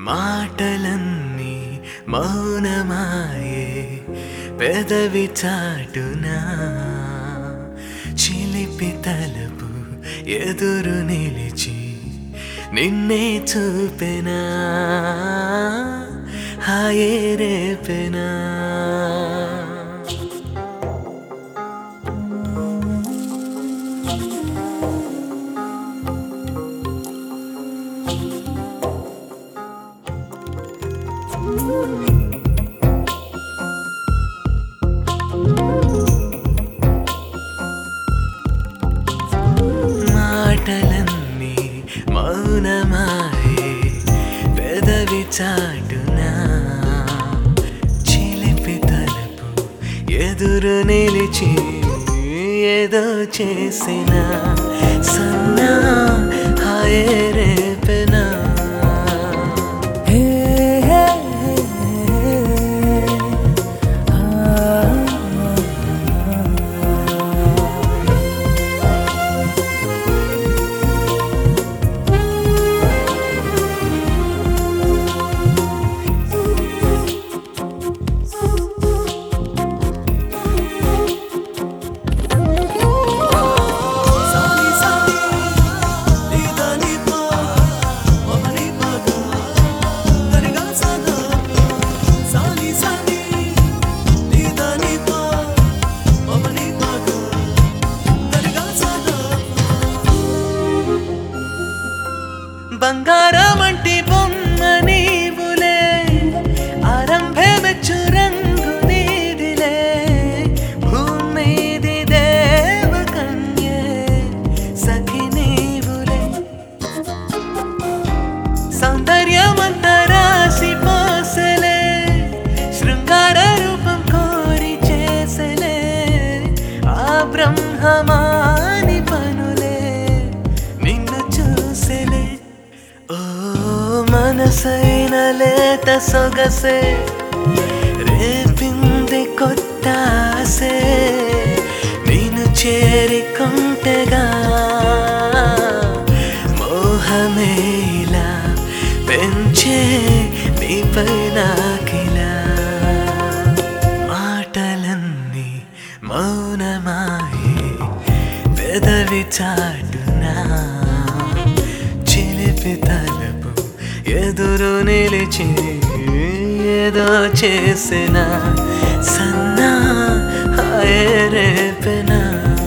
మాటలన్నీ మౌనమాయే పెదవి చాటునా చిలిపి తలపు ఎదురు నిలిచి నిన్నే చూపెనా హాయే రేపెనా మాటలన్నీ మౌనమాయే పెదవి చాటునా చిలిపి తలపు ఎదురు నిలిచి ఏదో చేసిన సన్నా హాయే రేపెనా హే హే హే బంగారం అంటే బొమ్మ నీవులే ఆరంభే మెచ్చు రంగు నీదిలే భూమిది దేవ కన్యే సఖి నీవులే సౌందర్యమంత రాసి పోసలే శృంగార రూపం కోరి చేసలే ఆ బ్రహ్మమాని పనులే నిన్ను చూసలే ఓ మనసైన లేత సొగసే రేపింది కొత్త ఆసే నేను చేరికొంటగా మోహమేలా పెంచే నీపై నాకిలా మాటలన్నీ మౌనమాయే పెదవి చాటునా చిలిపి తలపు ఎదురు నిలిచి ఏదో చేసిన సన్నా హాయే రేపెనా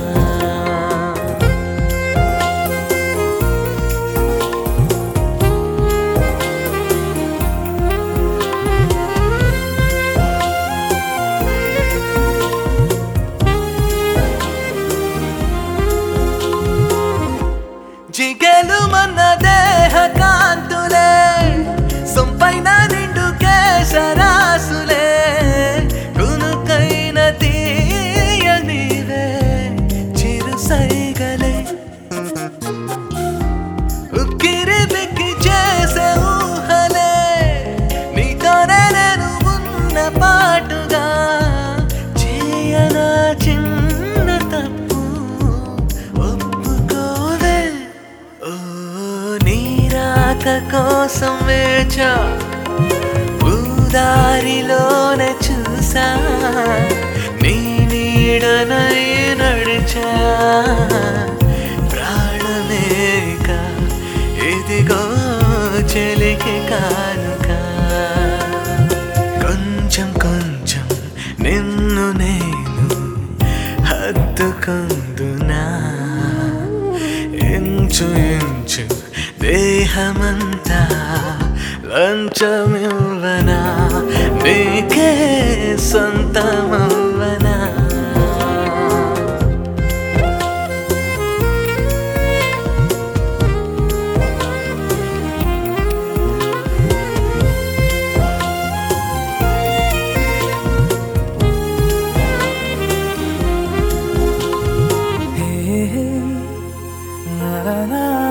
జిగేలు మన దేహ కాంతులే సొంపైన నిండు కేశరాసులే కునుకైన తీయ నీవే చిరు సైగలే ఉక్కిరి బిక్కి చేసే ఊహలే నీతోనే నేను ఉన్న పాటుగా చేయనా చిన్న తప్పు ఒప్పుకోవే ఓ నీరాక కోసం వేచా ఊదారిలోనే చూసా నీ నీడనై నడిచా ప్రాణమేక ఇదిగో చెలికి కానుక కొంచెం కొంచెం నిన్ను నేను హత్తుకుందునా ఇంచు ఇంచు దేహమంతా లంచమివ్వనా నీకే సొంతమవ్వనా Hey, la la la